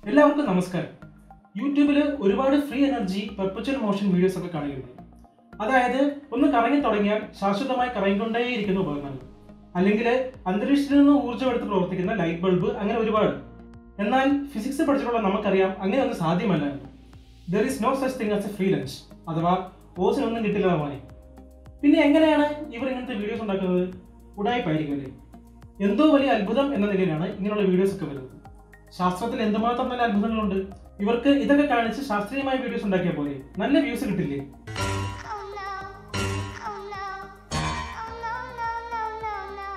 എല്ലാവർക്കും നമസ്കാരം യൂട്യൂബിൽ ഒരുപാട് free energy perpetual motion videos ഒക്കെ കാണുന്നുണ്ട് അതായത് ഒന്ന് കറങ്ങി തുടങ്ങിയാൽ ശാശ്വതമായി കറങ്ങിക്കൊണ്ടേയിരിക്കുന്ന ഉപകരണങ്ങൾ അല്ലെങ്കിൽ അന്തരീക്ഷത്തിൽ നിന്ന് ഊർജ്ജം എടുത്ത് പ്രവർത്തിക്കുന്ന ലൈറ്റ് ബൾബ് അങ്ങനെ ഒരുപാട് എന്നാൽ ഫിസിക്സ് പഠിച്ചിട്ടുള്ള നമുക്കറിയാം അങ്ങനെ ഒന്നും സാധ്യമല്ല there is no such thing as a free lunch അഥവാ ഓസിനൊന്നും കിട്ടില്ല മോനെ പിന്നെ എങ്ങനെയാണ് ഇവർ ഇങ്ങനത്തെ വീഡിയോസ് ഉണ്ടാക്കുന്നത് ഉടായ്പായിരിക്കുമല്ലേ എന്തോ വലിയ അത്ഭുതം എന്ന നിലയിലാണ് ഇങ്ങനെയുള്ള വീഡിയോസ് ഒക്കെ വരുന്നത് ശാസ്ത്രത്തിൽ എന്തുമാത്രം നല്ല അത്ഭുതങ്ങളുണ്ട് ഇവർക്ക് ഇതൊക്കെ കാണിച്ച് ശാസ്ത്രീയമായ വീഡിയോസ് ഉണ്ടാക്കിയാൽ പോലെ നല്ല വ്യൂസ് കിട്ടില്ലേ Oh no. Oh no. Oh no, no, no, no, no.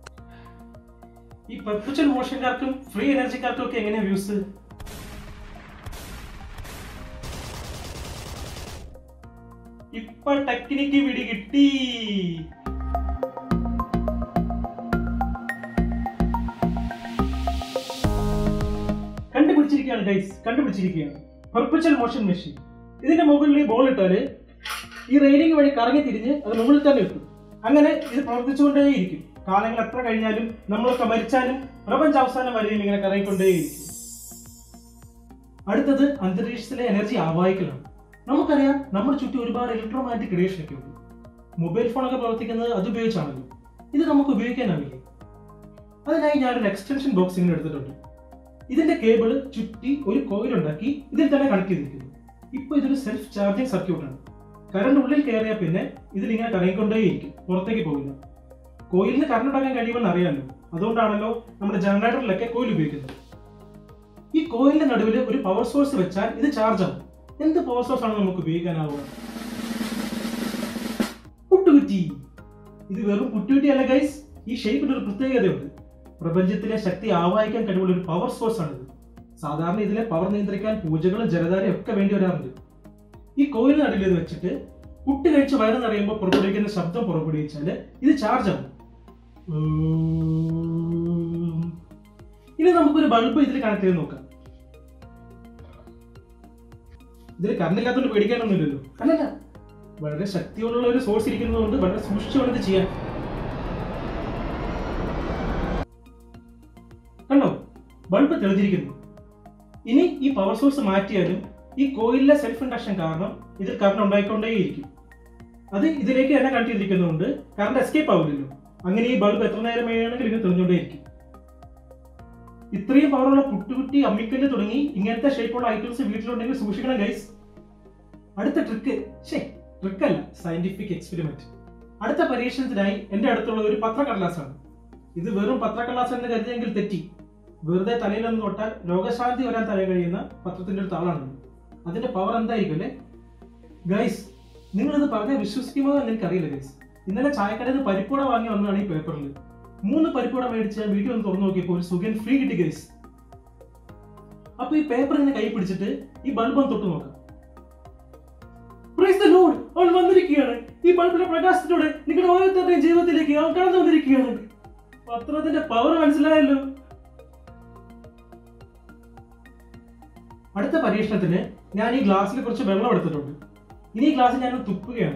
ഈ പെർപ്പച്വൽ മോഷൻകാർക്കും ഫ്രീ എനർജിക്കാർക്കും ഒക്കെ എങ്ങനെയാ വ്യൂസ് ഇപ്പൊ ടെക്നിക്ക് പിടി കിട്ടി കണ്ടുപിടിച്ചിരിക്കുകയാണ് ഗൈസ് കണ്ടുപിടിച്ചിരിക്കുകയാണ് പെർപ്പച്വൽ മോഷൻ മെഷീൻ ഇതിന്റെ മുകളിൽ ബോൾ ഇട്ടാല് ഈ റെയിലിംഗ് വഴി കറങ്ങി തിരിഞ്ഞ് അത് മുകളിൽ തന്നെ എത്തും അങ്ങനെ ഇത് പ്രവർത്തിച്ചുകൊണ്ടേയിരിക്കും കാലങ്ങൾ എത്ര കഴിഞ്ഞാലും നമ്മളൊക്കെ മരിച്ചാലും പ്രപഞ്ച അവസാനം വരെയും ഇങ്ങനെ കറങ്ങിക്കൊണ്ടേയിരിക്കും അടുത്തത് അന്തരീക്ഷത്തിലെ എനർജി ആവാഹിക്കലാണ് നമുക്കറിയാം നമ്മുടെ ചുറ്റും ഒരുപാട് ഇലക്ട്രോമാഗ്നറ്റിക് റേഡിയേഷൻ ഒക്കെ ഉണ്ട് മൊബൈൽ ഫോണൊക്കെ പ്രവർത്തിക്കുന്നത് അത് ഉപയോഗിച്ചാണല്ലോ ഇത് നമുക്ക് ഉപയോഗിക്കാനാവില്ലേ അതിനായി ഞാനൊരു എക്സ്റ്റൻഷൻ ബോക്സ് ഇങ്ങനെ എടുത്തിട്ടുണ്ട് ഇതിന്റെ കേബിള് ചുറ്റി ഒരു കോയിൽ ഉണ്ടാക്കി ഇതിൽ തന്നെ കണക്ട് ചെയ്തിരിക്കുന്നു ഇപ്പൊ ഇതൊരു സെൽഫ് ചാർജിങ് സർക്യൂട്ടാണ് കറണ്ട് ഉള്ളിൽ കയറിയാൽ പിന്നെ ഇതിലിങ്ങനെ കറങ്ങിക്കൊണ്ടേയിരിക്കും പുറത്തേക്ക് പോകില്ല കോയിലിന് കറണ്ട് ഉണ്ടാക്കാൻ കഴിയുമെന്ന് അറിയാമല്ലോ അതുകൊണ്ടാണല്ലോ നമ്മുടെ ജനറേറ്ററിലൊക്കെ കോയിൽ ഉപയോഗിക്കുന്നത് ഈ കോയിലിന്റെ നടുവിൽ ഒരു പവർ സോഴ്സ് വെച്ചാൽ ഇത് ചാർജ് ആവും എന്ത് പവർ സോഴ്സ് ആണ് നമുക്ക് ഉപയോഗിക്കാനാവുക പുട്ടുകുറ്റി ഇത് വെറും പുട്ടുകുറ്റി അല്ല ഗൈസ് ഈ ഷേപ്പിന് ഒരു പ്രത്യേകതയുണ്ട് പ്രപഞ്ചത്തിലെ ശക്തി ആവാഹിക്കാൻ കഴിവുള്ള ഒരു പവർ സോഴ്സ് ആണിത് സാധാരണ ഇതിലെ പവർ നിയന്ത്രിക്കാൻ പൂജകളും ജലധാരയും ഒക്കെ വേണ്ടി വരാറുണ്ട് ഈ കോയിലിന് നടുവിൽ ഇത് വെച്ചിട്ട് പുട്ട് കഴിച്ച് വയറ് നിറയുമ്പോൾ പുറപ്പെടുവിക്കുന്ന ശബ്ദം പുറപ്പെടുവിച്ചാൽ ഇത് ചാർജ് ആവും ഉം. ഇനി നമുക്കൊരു ബൾബ് ഇതിൽ കണക്ട് ചെയ്ത് നോക്കാം ഇതിൽ കറണ്ട് ഇല്ലാത്തതുകൊണ്ട് പേടിക്കാനൊന്നുമില്ലല്ലോ അല്ലല്ല വളരെ ശക്തിയുള്ള ഒരു സോഴ്സ് ഇരിക്കുന്നതുകൊണ്ട് വളരെ സൂക്ഷിച്ചു വേണം ഇത് ചെയ്യാൻ കണ്ടോ ബൾബ് തെളിഞ്ഞിരിക്കുന്നു ഇനി ഈ പവർ സോഴ്സ് മാറ്റിയാലും ഈ കോയിലിലെ സെൽഫ് ഇൻഡക്ഷൻ കാരണം ഇതിൽ കറണ്ട് ഉണ്ടായിക്കൊണ്ടേയിരിക്കും അത് ഇതിലേക്ക് തന്നെ കണക്ട് ചെയ്തിരിക്കുന്നതുകൊണ്ട് കറണ്ട് എസ്കേപ്പ് ആവില്ലല്ലോ അങ്ങനെ ഈ ബൾബ് എത്ര നേരം വേണമെങ്കിലും ഇങ്ങനെ തെളിഞ്ഞുകൊണ്ടേയിരിക്കും ഇത്രയും പവറുള്ള പുട്ടുകുട്ടി അമ്മിക്കല്ല് തുടങ്ങി ഇങ്ങനത്തെ ഷേപ്പുള്ള ഐറ്റംസ് വീട്ടിലുണ്ടെങ്കിൽ സൂക്ഷിക്കണം ഗൈസ് അടുത്ത ട്രിക്ക് ഷേ ട്രിക്കല്ല സയന്റിഫിക് എക്സ്പെരിമെന്റ് അടുത്ത പരീക്ഷണത്തിനായി എന്റെ അടുത്തുള്ള ഒരു പത്രക്കടലാസാണ് ഇത് വെറും പത്രക്കടലാസ് എന്ന് കരുതിയെങ്കിൽ തെറ്റി വെറുതെ തലയിലൊന്ന് തൊട്ടാൽ രോഗശാന്തി വരാൻ തല കഴിയുന്ന പത്രത്തിന്റെ ഒരു താളാണ് അതിന്റെ പവർ എന്തായിരിക്കും അല്ലേ ഗൈസ് നിങ്ങളിത് പറഞ്ഞാൽ വിശ്വസിക്കുമോ എന്ന് എനിക്കറിയില്ല ഗൈസ് ഇന്നലെ ചായക്കടയിൽ നിന്ന് പരിപ്പൂട വാങ്ങി വന്നതാണ് ഈ പേപ്പറിൽ മൂന്ന് പരിപ്പൂട മേടിച്ച് ഞാൻ വീട്ടിൽ ഒന്ന് തുറന്നു നോക്കിയപ്പോൾ ഒരു സുഖൻ ഫ്രീ കിട്ടി ഗൈസ് അപ്പൊ ഈ പേപ്പർ ഇങ്ങനെ കൈ പിടിച്ചിട്ട് ഈ ബൾബ് ഒന്ന് തൊട്ട് നോക്കാം പ്രൈസ് ദ ലോർഡ് അവൻ വന്നിരിക്കുകയാണ് ഈ ബൾബിന്റെ പ്രകാശത്തിലൂടെ നിങ്ങളുടെ ഓരോരുത്തരുടെയും ജീവിതത്തിലേക്ക് അവൻ കടന്നു വന്നിരിക്കുകയാണ് പത്രത്തിന്റെ പവർ മനസ്സിലായല്ലോ അടുത്ത പരീക്ഷണത്തിന് ഞാൻ ഈ ഗ്ലാസ്സിൽ കുറച്ച് വെള്ളം എടുത്തിട്ടുണ്ട് ഇനി ഈ ഗ്ലാസ് ഞാൻ തുപ്പുകയാണ്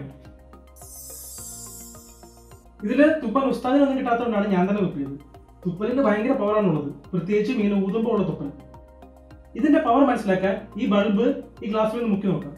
ഇതില് തുപ്പാൻ ഉസ്താദിനൊന്നും കിട്ടാത്തതുകൊണ്ടാണ് ഞാൻ തന്നെ തുപ്പിയത് തുപ്പലിന് ഭയങ്കര പവറാണുള്ളത് പ്രത്യേകിച്ചും ഇങ്ങനെ ഊതുമ്പോൾ ഉള്ള തുപ്പൽ ഇതിന്റെ പവർ മനസ്സിലാക്കാൻ ഈ ബൾബ് ഈ ഗ്ലാസ്സിൽ നിന്ന് മുക്കി നോക്കാം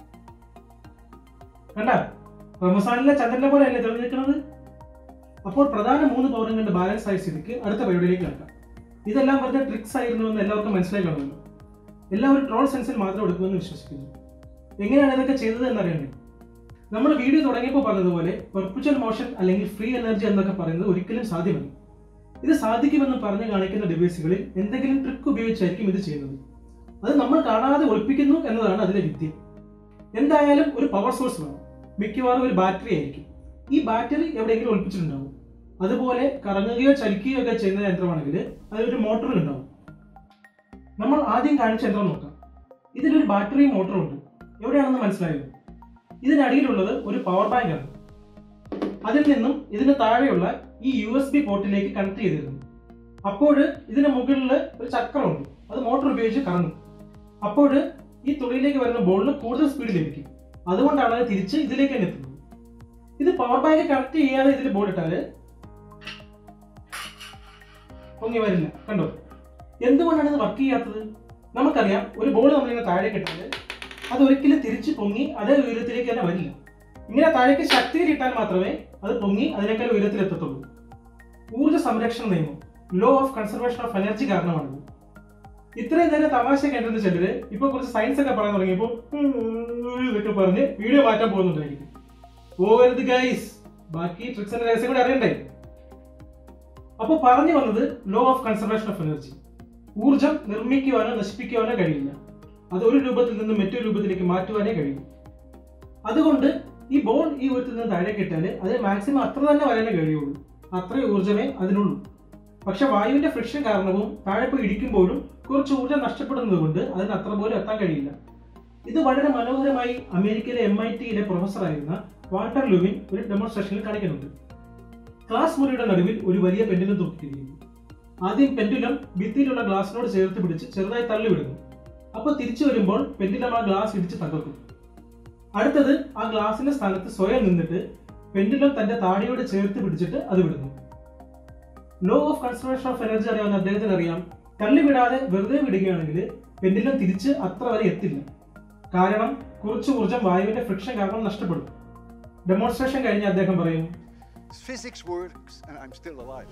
കണ്ട റമസാനിലെ ചന്ദ്രനെ പോലെ അല്ലേ തെളിഞ്ഞു നിൽക്കുന്നത് അപ്പോൾ പ്രധാന മൂന്ന് പവറും കണ്ട് ബാലൻസ് ആയ സ്ഥിതിക്ക് അടുത്ത പരിപാടിയിലേക്ക് കിടക്കാം ഇതെല്ലാം വെറുതെ ട്രിക്സ് ആയിരുന്നു എന്ന് എല്ലാവർക്കും മനസ്സിലായി കാണുമല്ലോ എല്ലാവരും ട്രോൾ സെൻസിൽ മാത്രം എടുക്കുമെന്ന് വിശ്വസിക്കുന്നു എങ്ങനെയാണ് ഇതൊക്കെ ചെയ്തത് എന്നറിയണ്ടേ നമ്മൾ വീഡിയോ തുടങ്ങിയപ്പോൾ പറഞ്ഞതുപോലെ പെർപ്പച്വൽ മോഷൻ അല്ലെങ്കിൽ ഫ്രീ എനർജി എന്നൊക്കെ പറയുന്നത് ഒരിക്കലും സാധ്യമല്ല ഇത് സാധിക്കുമെന്ന് പറഞ്ഞു കാണിക്കുന്ന ഡിവൈസുകളിൽ എന്തെങ്കിലും ട്രിക്ക് ഉപയോഗിച്ചായിരിക്കും ഇത് ചെയ്യുന്നത് അത് നമ്മൾ കാണാതെ ഒളിപ്പിക്കുന്നു എന്നതാണ് അതിലെ വിദ്യ എന്തായാലും ഒരു പവർ സോഴ്സ് വേണം മിക്കവാറും ഒരു ബാറ്ററി ആയിരിക്കും ഈ ബാറ്ററി എവിടെയെങ്കിലും ഒളിപ്പിച്ചിട്ടുണ്ടാവും അതുപോലെ കറങ്ങുകയോ ചലിക്കുകയോ ഒക്കെ ചെയ്യുന്ന യന്ത്രമാണെങ്കിൽ അതിലൊരു മോട്ടോർ ഉണ്ടാവും നമ്മൾ ആദ്യം കാണിച്ച യന്ത്രം നോക്കാം ഇതിലൊരു ബാറ്ററി മോട്ടറും ഉണ്ട് എവിടെയാണെന്ന് മനസ്സിലായോ ഇതിനടിയിലുള്ളത് ഒരു പവർ ബാങ്ക് ആണ് അതിൽ നിന്നും ഇതിന് താഴെയുള്ള ഈ യു എസ് ബി പോർട്ടിലേക്ക് കണക്ട് ചെയ്തിരുന്നു അപ്പോൾ ഇതിന് മുകളിൽ ഒരു ചക്രമുണ്ട് അത് മോട്ടോർ ഉപയോഗിച്ച് കറങ്ങും അപ്പോൾ ഈ തുണിയിലേക്ക് വരുന്ന ബോളിന് കൂടുതൽ സ്പീഡ് ലഭിക്കും അതുകൊണ്ടാണ് അത് തിരിച്ച് ഇതിലേക്ക് തന്നെ എത്തുന്നത് ഇത് പവർ ബാങ്ക് കണക്ട് ചെയ്യാതെ ഇതിൽ ബോൾ ഇട്ടാല് പൊങ്ങി വരില്ല കണ്ടോ എന്തുകൊണ്ടാണ് ഇത് വർക്ക് ചെയ്യാത്തത് നമുക്കറിയാം ഒരു ബോൾ നമ്മളിങ്ങനെ താഴെ ഇട്ടാൽ അത് ഒരിക്കലും തിരിച്ചു പൊങ്ങി അതേ ഉയരത്തിലേക്ക് തന്നെ വരില്ല ഇങ്ങനെ താഴേക്ക് ശക്തിയിൽ ഇട്ടാൽ മാത്രമേ അത് പൊങ്ങി അതിനേക്കാൾ ഉയരത്തിൽ എത്തത്തുള്ളൂ ഊർജ്ജ സംരക്ഷണ നിയമം law of conservation of energy കാരണമാണിത് ഇത്രയും നേരം തമാശ കേട്ടിരുന്ന ചിലര് ഇപ്പൊ കുറച്ച് സയൻസ് ഒക്കെ പറയാൻ തുടങ്ങിയപ്പോൾ ഇതൊക്കെ പറഞ്ഞ് വീഡിയോ മാറ്റാൻ പോകുന്നുണ്ടായിരിക്കും പോകരുത് ഗൈസ് ബാക്കി ട്രിക്സിന്റെ രഹസ്യം കൂടി അറിയണ്ടേ അപ്പൊ പറഞ്ഞു വന്നത് law of conservation of energy ഊർജം നിർമ്മിക്കുവാനോ നശിപ്പിക്കുവാനോ കഴിയില്ല അത് ഒരു രൂപത്തിൽ നിന്ന് മറ്റൊരു രൂപത്തിലേക്ക് മാറ്റുവാനേ കഴിയും അതുകൊണ്ട് ഈ ബോൾ ഈ ഉയരത്തിൽ നിന്ന് താഴേക്ക് ഇട്ടാൽ അത് മാക്സിമം അത്ര തന്നെ വരാനേ കഴിയുള്ളൂ അത്രയും ഊർജ്ജമേ അതിനുള്ളൂ പക്ഷെ വായുവിന്റെ ഫ്രിക്ഷൻ കാരണവും താഴെ പോയി ഇടിക്കുമ്പോഴും കുറച്ച് ഊർജ്ജം നഷ്ടപ്പെടുന്നത് കൊണ്ട് അതിന് അത്ര പോലും എത്താൻ കഴിയില്ല ഇത് വളരെ മനോഹരമായി അമേരിക്കയിലെ എം ഐ ടിയിലെ പ്രൊഫസറായിരുന്ന വാൾട്ടർ ലുവിൻ ഒരു ഡെമോൺസ്ട്രേഷനിൽ കാണിക്കുന്നുണ്ട് ക്ലാസ് മുറിയുടെ നടുവിൽ ഒരു വലിയ പെൻഡുലം തൂക്കിയിരിക്കുന്നു ആദ്യം പെൻഡുലം ഭിത്തിയിലുള്ള ഗ്ലാസിനോട് ചേർത്ത് പിടിച്ച് ചെറുതായി തള്ളിവിടുന്നു അപ്പോൾ തിരിച്ചു വരുമ്പോൾ പെൻഡുലം ആ ഗ്ലാസ് ഇടിച്ച് തകർക്കും അടുത്തത് ആ ഗ്ലാസിന്റെ സ്ഥാനത്ത് സ്വയം നിന്നിട്ട് പെൻഡുലം തന്റെ താടിയോട് ചേർത്ത് പിടിച്ചിട്ട് അത് വിടുന്നു law of conservation of energy അറിയാവുന്ന അദ്ദേഹത്തിന് അറിയാം തള്ളിവിടാതെ വെറുതെ വിടുകയാണെങ്കിൽ പെൻഡുലം തിരിച്ച് അത്ര വരെ എത്തില്ല കാരണം കുറച്ച് ഊർജ്ജം വായുവിന്റെ ഫ്രിക്ഷൻ കാരണം നഷ്ടപ്പെടും ഡെമോൺസ്ട്രേഷൻ കഴിഞ്ഞ് അദ്ദേഹം പറയും Physics works, and I'm still alive.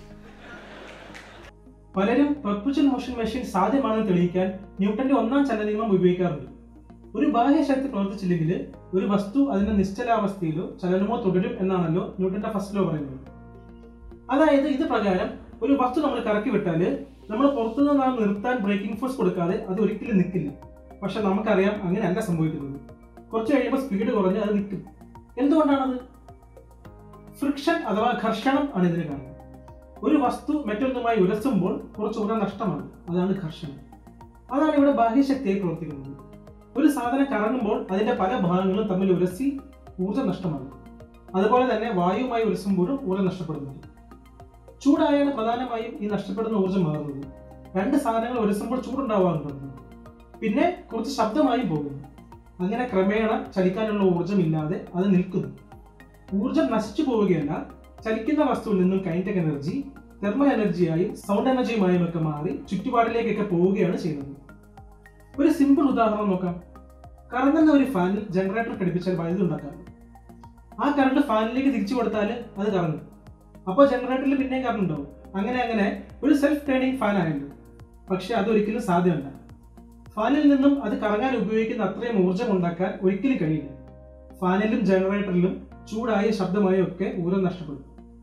പലരും പെർപ്പച്വൽ മോഷൻ മെഷീൻ സാധ്യമാണെന്ന് തെളിയിക്കാൻ ന്യൂട്ടന്റെ ഒന്നാം ചലന നിയമം ഉപയോഗിക്കാറുണ്ട് ഒരു ബാഹ്യശക്തി പ്രവർത്തിച്ചില്ലെങ്കിൽ ഒരു വസ്തു അതിന്റെ നിശ്ചലാവസ്ഥയിലോ ചലനമോ തുടരും എന്നാണല്ലോ ന്യൂട്ടന്റെ ഫസ്റ്റ് ലോ പറയുന്നത് അതായത് ഇത് പ്രകാരം ഒരു വസ്തു നമ്മൾ കറക്കി വിട്ടാല് നമ്മൾ പുറത്തുനിന്ന് നാം നിർത്താൻ ബ്രേക്കിംഗ് ഫോഴ്സ് കൊടുക്കാതെ അത് ഒരിക്കലും നിൽക്കില്ല പക്ഷെ നമുക്കറിയാം അങ്ങനെയല്ല സംഭവിക്കുന്നത് കുറച്ച് കഴിയുമ്പോൾ സ്പീഡ് കുറഞ്ഞ് അത് നിൽക്കും എന്തുകൊണ്ടാണത് ഫ്രിക്ഷൻ അഥവാ ഘർഷണം ആണ് ഇതിന് കാരണം ഒരു വസ്തു മറ്റൊന്നുമായി ഉരസുമ്പോൾ കുറച്ച് ഊർജ്ജം നഷ്ടമാണ് അതാണ് ഘർഷണം അതാണ് ഇവിടെ ബാഹ്യശക്തിയായി പ്രവർത്തിക്കുന്നത് ഒരു സാധനം കറങ്ങുമ്പോൾ അതിന്റെ പല ഭാഗങ്ങളും തമ്മിൽ ഉരസി ഊർജ്ജം നഷ്ടമാണ് അതുപോലെ തന്നെ വായുവുമായി ഉരസുമ്പോഴും ഊർജ്ജം നഷ്ടപ്പെടുന്നുണ്ട് ചൂടായാണ് പ്രധാനമായും ഈ നഷ്ടപ്പെടുന്ന ഊർജ്ജം മാറുന്നത് രണ്ട് സാധനങ്ങൾ ഉരസുമ്പോൾ ചൂടുണ്ടാവാറുണ്ട് പിന്നെ കുറച്ച് ശബ്ദമായും പോകുന്നു അങ്ങനെ ക്രമേണ ചലിക്കാനുള്ള ഊർജ്ജം ഇല്ലാതെ അത് നിൽക്കുന്നു ഊർജ്ജം നശിച്ചു പോവുകയല്ല ചലിക്കുന്ന വസ്തുവിൽ നിന്നും കൈൻഡക് എനർജി തെർമൽ എനർജിയായും സൗണ്ട് എനർജിയുമായും ഒക്കെ മാറി ചുറ്റുപാടിലേക്കൊക്കെ പോവുകയാണ് ചെയ്യുന്നത് ഒരു സിമ്പിൾ ഉദാഹരണം നോക്കാം കറങ്ങുന്ന ഒരു ഫാനിൽ ജനറേറ്റർ ഘടിപ്പിച്ചാൽ വൈദ്യുതി ഉണ്ടാക്കാം ആ കറണ്ട് ഫാനിലേക്ക് തിരിച്ചു കൊടുത്താൽ അത് കറങ്ങും അപ്പോൾ ജനറേറ്ററിൽ പിന്നെയും കറണ്ട് ഉണ്ടാവും അങ്ങനെ അങ്ങനെ ഒരു സെൽഫ് ടേണിംഗ് ഫാൻ ആയല്ലോ പക്ഷെ അതൊരിക്കലും സാധ്യമല്ല ഫാനിൽ നിന്നും അത് കറങ്ങാൻ ഉപയോഗിക്കുന്ന അത്രയും ഊർജ്ജം ഉണ്ടാക്കാൻ ഒരിക്കലും കഴിയില്ല ഫാനിലും ജനറേറ്ററിലും ചൂടായി ശബ്ദമായും ഒക്കെ ഊർജ്ജം നഷ്ടപ്പെടും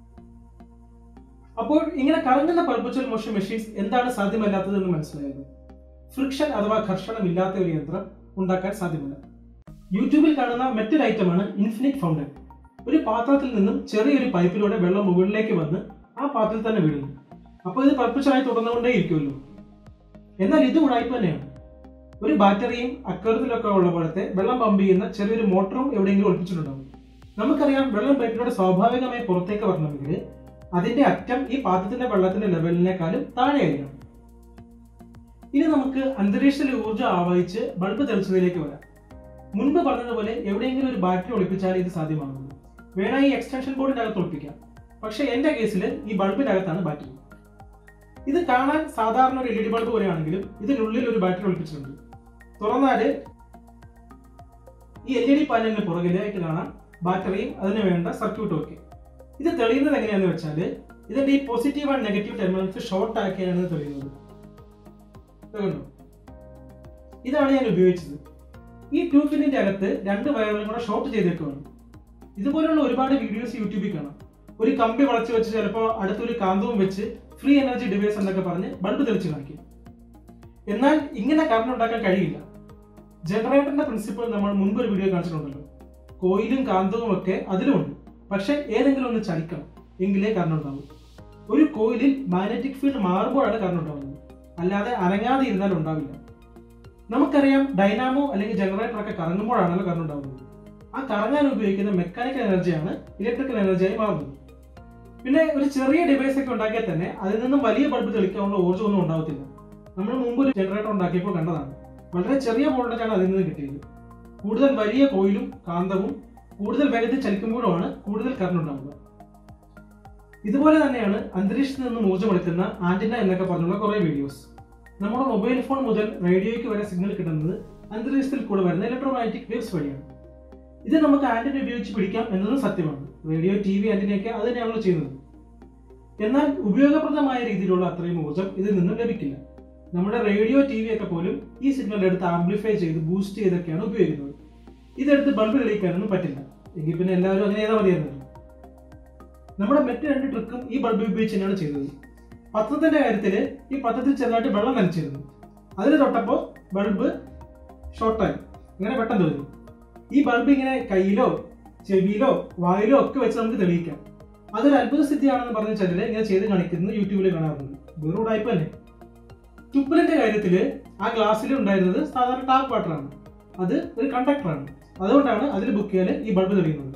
അപ്പോൾ ഇങ്ങനെ കറങ്ങുന്ന പെർപ്പച്വൽ മോഷൻ മെഷീൻസ് എന്താണ് സാധ്യമല്ലാത്തത് എന്ന് മനസ്സിലായത് ഫ്രിക്ഷൻ അഥവാ ഘർഷണം ഇല്ലാത്ത ഒരു യന്ത്രം ഉണ്ടാക്കാൻ സാധ്യമല്ല യൂട്യൂബിൽ കാണുന്ന മറ്റൊരു ഐറ്റമാണ് ഇൻഫിനിറ്റ് ഫൗണ്ടൻ ഒരു പാത്രത്തിൽ നിന്നും ചെറിയൊരു പൈപ്പിലൂടെ വെള്ളം മുകളിലേക്ക് വന്ന് ആ പാത്രത്തിൽ തന്നെ വീഴുന്നു അപ്പോൾ ഇത് പെർപ്പച്വലായി തുടർന്നുകൊണ്ടേ ഇരിക്കുമല്ലോ എന്നാൽ ഇത് ഉടായ്പ തന്നെയാണ് ഒരു ബാറ്ററിയും അക്വരത്തിലൊക്കെ ഉള്ള പോലത്തെ വെള്ളം പമ്പ് ചെയ്യുന്ന ചെറിയൊരു മോട്ടറും എവിടെയെങ്കിലും ഒളിപ്പിച്ചിട്ടുണ്ടാവും നമുക്കറിയാം വെള്ളം പൈപ്പിലൂടെ സ്വാഭാവികമായി പുറത്തേക്ക് വരണമെങ്കിൽ അതിന്റെ അറ്റം ഈ പാത്രത്തിന്റെ വെള്ളത്തിന്റെ ലെവലിനേക്കാളും താഴെയായിരിക്കണം ഇനി നമുക്ക് അന്തരീക്ഷത്തിലെ ഊർജ്ജം ആവാഹിച്ച് ബൾബ് തെളിച്ചതിലേക്ക് വരാം മുൻപ് പറഞ്ഞതുപോലെ എവിടെയെങ്കിലും ഒരു ബാറ്ററി ഒളിപ്പിച്ചാൽ ഇത് സാധ്യമാകുന്നു വേണമെങ്കിൽ ഈ എക്സ്റ്റൻഷൻ ബോർഡിന്റെ അകത്ത് ഒളിപ്പിക്കാം പക്ഷേ എന്റെ കേസിൽ ഈ ബൾബിന്റെ അകത്താണ് ബാറ്ററി ഇത് കാണാൻ സാധാരണ ഒരു എൽ ഇ ഡി ബൾബ് പോലെയാണെങ്കിലും ഇതിനുള്ളിൽ ഒരു ബാറ്ററി ഒളിപ്പിച്ചിട്ടുണ്ട് തുറന്നാല് ഈ എൽ ഇ ഡി പാനലിന് പുറകിലായിട്ട് കാണാം ബാറ്ററിയും അതിന് വേണ്ട സർക്യൂട്ടും ഒക്കെ ഇത് തെളിയുന്നത് എങ്ങനെയാന്ന് വെച്ചാൽ ഇതിന്റെ ഈ positive and negative terminals short ആക്കിയാണ് ഇത് തെളിയുന്നത് ഇത് കണ്ടോ? ഇതാണ് ഞാൻ ഉപയോഗിച്ചത് ഈ ടൂ പിന്നിന്റെ അകത്ത് രണ്ട് വയറുകളും കൂടെ ഷോർട്ട് ചെയ്തേക്കുവാണ് ഇതുപോലുള്ള ഒരുപാട് വീഡിയോസ് യൂട്യൂബിൽ കാണാം ഒരു കമ്പി വളച്ച് വെച്ച് ചിലപ്പോൾ അടുത്തൊരു കാന്തവും വെച്ച് ഫ്രീ എനർജി ഡിവൈസ് എന്നൊക്കെ പറഞ്ഞ് ബൾബ് തെളിച്ച് കാണിക്കും എന്നാൽ ഇങ്ങനെ കറണ്ട് ഉണ്ടാക്കാൻ കഴിയില്ല ജനറേറ്ററിന്റെ പ്രിൻസിപ്പിൾ നമ്മൾ മുൻപ് ഒരു വീഡിയോ കാണിച്ചിട്ടുണ്ടല്ലോ കോയിലും കാന്തവും ഒക്കെ അതിലുമുണ്ട് പക്ഷെ ഏതെങ്കിലും ഒന്ന് ചലിക്കണം എങ്കിലേ കറണ്ട് ഉണ്ടാവും ഒരു കോയിലിൽ മാഗ്നറ്റിക് ഫീൽഡ് മാറുമ്പോഴാണ് കറണ്ട് ഉണ്ടാവുന്നത് അല്ലാതെ അനങ്ങാതെ ഇരുന്നാൽ ഉണ്ടാവില്ല നമുക്കറിയാം ഡൈനാമോ അല്ലെങ്കിൽ ജനറേറ്റർ ഒക്കെ കറങ്ങുമ്പോഴാണല്ലോ കറണ്ട് ഉണ്ടാവുന്നത് ആ കറങ്ങാൻ ഉപയോഗിക്കുന്ന മെക്കാനിക്കൽ എനർജിയാണ് ഇലക്ട്രിക്കൽ എനർജിയായി മാറുന്നത് പിന്നെ ഒരു ചെറിയ ഡിവൈസ് ഒക്കെ ഉണ്ടാക്കിയാൽ തന്നെ അതിൽ നിന്നും വലിയ ബൾബ് തെളിക്കാനുള്ള ഊർജ്ജം ഒന്നും ഉണ്ടാവത്തില്ല നമ്മൾ മുമ്പ് ഒരു ജനറേറ്റർ ഉണ്ടാക്കിയപ്പോൾ കണ്ടതാണ് വളരെ ചെറിയ വോൾട്ടേജാണ് അതിൽ നിന്ന് കിട്ടിയത് കൂടുതൽ വലിയ കോയിലും കാന്തവും കൂടുതൽ വേഗത്തിൽ ചലിക്കുമ്പോഴുമാണ് കൂടുതൽ കറണ്ട് ഉണ്ടാവുക ഇതുപോലെ തന്നെയാണ് അന്തരീക്ഷത്തിൽ നിന്നും ഊർജ്ജം എടുക്കുന്ന ആന്റിന എന്നൊക്കെ പറഞ്ഞുള്ള കുറേ വീഡിയോസ് നമ്മുടെ മൊബൈൽ ഫോൺ മുതൽ റേഡിയോയ്ക്ക് വരെ സിഗ്നൽ കിട്ടുന്നത് അന്തരീക്ഷത്തിൽ കൂടെ വരുന്ന ഇലക്ട്രോമാഗ്നറ്റിക് വേവ്സ് വഴിയാണ് ഇത് നമുക്ക് ആന്റിന ഉപയോഗിച്ച് പിടിക്കാം എന്നതും സത്യമാണ് റേഡിയോ ടി വി ആന്റിനയൊക്കെ അത് തന്നെയാണല്ലോ ചെയ്യുന്നത് എന്നാൽ ഉപയോഗപ്രദമായ രീതിയിലുള്ള അത്രയും ഊർജ്ജം ഇതിൽ നിന്നും ലഭിക്കില്ല നമ്മുടെ റേഡിയോ ടി വി ഒക്കെ പോലും ഈ സിഗ്നൽ എടുത്ത് ആംപ്ലിഫൈ ചെയ്ത് ബൂസ്റ്റ് ചെയ്തൊക്കെയാണ് ഉപയോഗിക്കുന്നത് ഇതെടുത്ത് ബൾബ് തെളിയിക്കാനൊന്നും പറ്റില്ല എങ്കിൽ പിന്നെ എല്ലാവരും അങ്ങനെ ചെയ്താൽ മതിയായിരുന്നു നമ്മുടെ മറ്റ് രണ്ട് ട്രിക്കും ഈ ബൾബ് ഉപയോഗിച്ച് തന്നെയാണ് ചെയ്തത് പത്രത്തിന്റെ കാര്യത്തിൽ ഈ പത്രത്തിൽ ചെറുതായിട്ട് വെള്ളം നനച്ചിരുന്നു അതിൽ തൊട്ടപ്പോൾ ബൾബ് ഷോർട്ടായി ഇങ്ങനെ പെട്ടെന്ന് വരും ഈ ബൾബ് ഇങ്ങനെ കയ്യിലോ ചെവിയിലോ വായിലോ ഒക്കെ വെച്ച് നമുക്ക് തെളിയിക്കാം അതൊരു അത്ഭുത സിദ്ധിയാണെന്ന് പറഞ്ഞ ചിലര് ഇങ്ങനെ ചെയ്ത് കാണിക്കുന്നത് യൂട്യൂബിൽ കാണാറുണ്ട് വെറും ഉടായ്പ തന്നെ തുപ്പലിന്റെ കാര്യത്തിൽ ആ ഗ്ലാസ്സിൽ ഉണ്ടായിരുന്നത് സാധാരണ ടാപ്പ് വാട്ടറാണ് അത് ഒരു കണ്ടക്ടറാണ് അതുകൊണ്ടാണ് അതിൽ ബുക്ക് ചെയ്യാൻ ഈ ബൾബ് തെളിയുന്നത്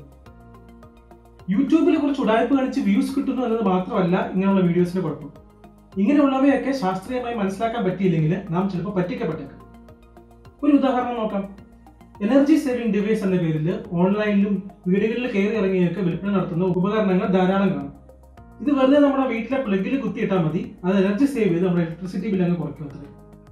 യൂട്യൂബിൽ കുറച്ച് ഉടായ്പ കാണിച്ച് വ്യൂസ് കിട്ടുന്നു എന്നത് മാത്രമല്ല ഇങ്ങനെയുള്ള വീഡിയോസിന്റെ കുഴപ്പം ഇങ്ങനെയുള്ളവയൊക്കെ ശാസ്ത്രീയമായി മനസ്സിലാക്കാൻ പറ്റിയില്ലെങ്കിൽ നാം ചിലപ്പോൾ പറ്റിക്കപ്പെട്ടേക്കാം ഒരു ഉദാഹരണം നോക്കാം എനർജി സേവിംഗ് ഡിവൈസ് എന്ന പേരിൽ ഓൺലൈനിലും വീടുകളിൽ കയറി ഇറങ്ങിയൊക്കെ വിൽപ്പന നടത്തുന്ന ഉപകരണങ്ങൾ ധാരാളം കാണും ഇത് വെറുതെ നമ്മുടെ വീട്ടിലെ പ്ലഗിൽ കുത്തിയിട്ടാൽ മതി അത് എനർജി സേവ് ചെയ്ത് നമ്മുടെ ഇലക്ട്രിസിറ്റി ബില്ല് അങ്ങ് കുറയ്ക്കും അത്രേ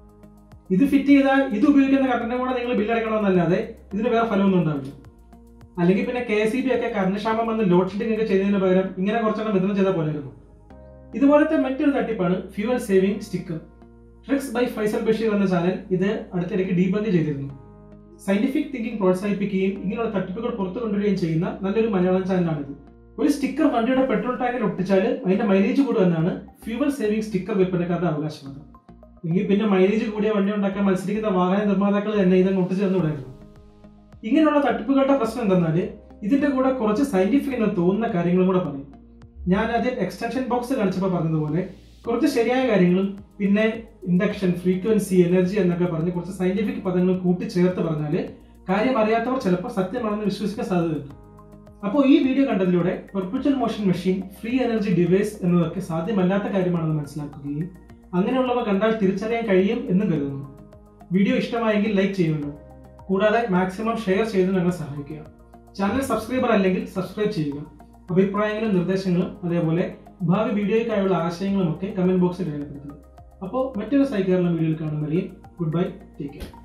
ഇത് ഫിറ്റ് ചെയ്താൽ ഇത് ഉപയോഗിക്കുന്ന കറണ്ടിന്റെ കൂടെ നിങ്ങൾ ബില്ല് അടയ്ക്കണമെന്നല്ലാതെ ഇതിന് വേറെ ഫലമൊന്നും ഉണ്ടാവില്ല അല്ലെങ്കിൽ പിന്നെ കെ എസ് ഇ ബി ഒക്കെ കറണ്ട് ക്ഷാമം വന്ന് ലോഡ് ഷെഡിംഗ് ഒക്കെ ചെയ്യുന്നതിന് പകരം ഇങ്ങനെ കുറച്ചെണ്ണം വിതരണം ചെയ്താൽ പോലെയായിരുന്നു ഇതുപോലത്തെ മറ്റൊരു തട്ടിപ്പാണ് fuel saving sticker tricks by Faisal Basheer എന്ന ചാനൽ ഇത് അടുത്തിടയ്ക്ക് ഡീബങ്ക് ചെയ്തിരുന്നു സയന്റിഫിക് തിങ്കിങ് പ്രോത്സാഹിപ്പിക്കുകയും ഇങ്ങനെയുള്ള തട്ടിപ്പുകൾ പുറത്തു കൊണ്ടുവരികയും ചെയ്യുന്ന നല്ലൊരു മലയാളം ചാനലാണിത് ഒരു സ്റ്റിക്കർ വണ്ടിയുടെ പെട്രോൾ ടാങ്കിൽ ഒട്ടിച്ചാൽ അതിന്റെ മൈലേജ് കൂടുമെന്നാണ് ഫ്യൂവൽ സേവിംഗ് സ്റ്റിക്കർ വിൽപ്പനക്കാരുടെ അവകാശവാദം എങ്കിൽ പിന്നെ മൈലേജ് കൂടിയ വണ്ടി ഉണ്ടാക്കാൻ മത്സരിക്കുന്ന വാഹന നിർമ്മാതാക്കൾ തന്നെ ഇതങ്ങ് ഒട്ടിച്ചു തന്നുവിടായിരുന്നു ഇങ്ങനെയുള്ള തട്ടിപ്പുകളുടെ പ്രശ്നം എന്തെന്നാൽ ഇതിന്റെ കൂടെ കുറച്ച് സയന്റിഫിക് എന്ന് തോന്നുന്ന കാര്യങ്ങളും കൂടെ പറയും ഞാൻ ആദ്യം എക്സ്റ്റൻഷൻ ബോക്സ് കാണിച്ചപ്പോൾ പറഞ്ഞതുപോലെ കുറച്ച് ശരിയായ കാര്യങ്ങളും പിന്നെ ഇൻഡക്ഷൻ ഫ്രീക്വൻസി എനർജി എന്നൊക്കെ പറഞ്ഞ് കുറച്ച് സയന്റിഫിക് പദങ്ങൾ കൂട്ടിച്ചേർത്ത് പറഞ്ഞാൽ കാര്യം അറിയാത്തവർ ചിലപ്പോൾ സത്യമാണെന്ന് വിശ്വസിക്കാൻ സാധ്യതയുണ്ട് അപ്പോൾ ഈ വീഡിയോ കണ്ടതിലൂടെ perpetual motion machine free energy device എന്നതൊക്കെ സാധ്യമല്ലാത്ത കാര്യമാണെന്ന് മനസ്സിലാക്കുകയും അങ്ങനെയുള്ളവ കണ്ടാൽ തിരിച്ചറിയാൻ കഴിയും എന്നും കരുതുന്നു വീഡിയോ ഇഷ്ടമായെങ്കിൽ ലൈക്ക് ചെയ്യുമല്ലോ കൂടാതെ മാക്സിമം ഷെയർ ചെയ്ത് ഞങ്ങളെ സഹായിക്കുക ചാനൽ സബ്സ്ക്രൈബർ അല്ലെങ്കിൽ സബ്സ്ക്രൈബ് ചെയ്യുക അഭിപ്രായങ്ങളും നിർദ്ദേശങ്ങളും അതേപോലെ ഭാവി വീഡിയോയ്ക്കായുള്ള ആശയങ്ങളും ഒക്കെ കമന്റ് ബോക്സിൽ രേഖപ്പെടുത്തുക അപ്പോൾ മറ്റൊരു സൈക്കാരണ വീഡിയോയിൽ കാണുന്നവരെയും ഗുഡ് ബൈ ടേക്ക് കെയർ